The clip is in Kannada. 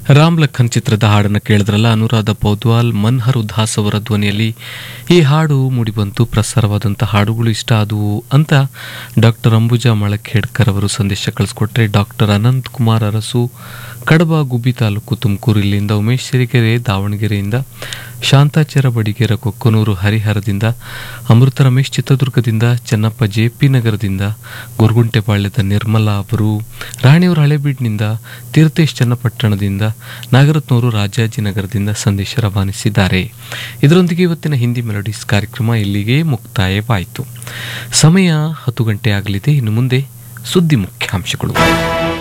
ರಾಮ್ ಲಖನ್ ಚಿತ್ರದ ಹಾಡನ್ನು ಕೇಳಿದ್ರಲ್ಲ ಅನುರಾಧ ಪೌದ್ವಾಲ್ ಮನ್ಹರ್ ಉದಾಸ್ ಅವರ ಧ್ವನಿಯಲ್ಲಿ ಈ ಹಾಡು ಮೂಡಿಬಂತು ಪ್ರಸಾರವಾದಂಥ ಹಾಡುಗಳು ಇಷ್ಟ ಆದವು ಅಂತ ಡಾಕ್ಟರ್ ಅಂಬುಜಾ ಮಳಖೇಡ್ಕರ್ ಅವರು ಸಂದೇಶ ಕಳಿಸ್ಕೊಟ್ರೆ ಡಾಕ್ಟರ್ ಅನಂತ್ ಕುಮಾರ್ ಅರಸು ಕಡಬ ಗುಬ್ಬಿ ತಾಲೂಕು ತುಮಕೂರು ಇಲ್ಲಿಂದ ಉಮೇಶ್ ಸಿರಿಗೆರೆ ದಾವಣಗೆರೆಯಿಂದ ಶಾಂತಾಚಾರ ಬಡಿಗೆರ ಕೊಕ್ಕನೂರು ಹರಿಹರದಿಂದ ಅಮೃತ ರಮೇಶ್ ಚಿತ್ರದುರ್ಗದಿಂದ ಚೆನ್ನಪ್ಪ ಜೆ ಪಿ ನಗರದಿಂದ ಗೊರಗುಂಟೆಪಾಳ್ಯದ ನಿರ್ಮಲಾ ಅವರು ರಾಣಿಯವರು ಹಳೆಬೀಡ್ನಿಂದ ತೀರ್ಥೇಶ್ ಚನ್ನಪಟ್ಟಣದಿಂದ ನಾಗರತ್ನೂರು ರಾಜಾಜಿನಗರದಿಂದ ಸಂದೇಶ ರವಾನಿಸಿದ್ದಾರೆ ಇದರೊಂದಿಗೆ ಇವತ್ತಿನ ಹಿಂದಿ ಮೆಲೋಡಿಸ್ ಕಾರ್ಯಕ್ರಮ ಇಲ್ಲಿಗೆ ಮುಕ್ತಾಯವಾಯಿತು ಸಮಯ ಹತ್ತು ಗಂಟೆ ಆಗಲಿದೆ ಇನ್ನು ಮುಂದೆ ಸುದ್ದಿ ಮುಖ್ಯಾಂಶಗಳು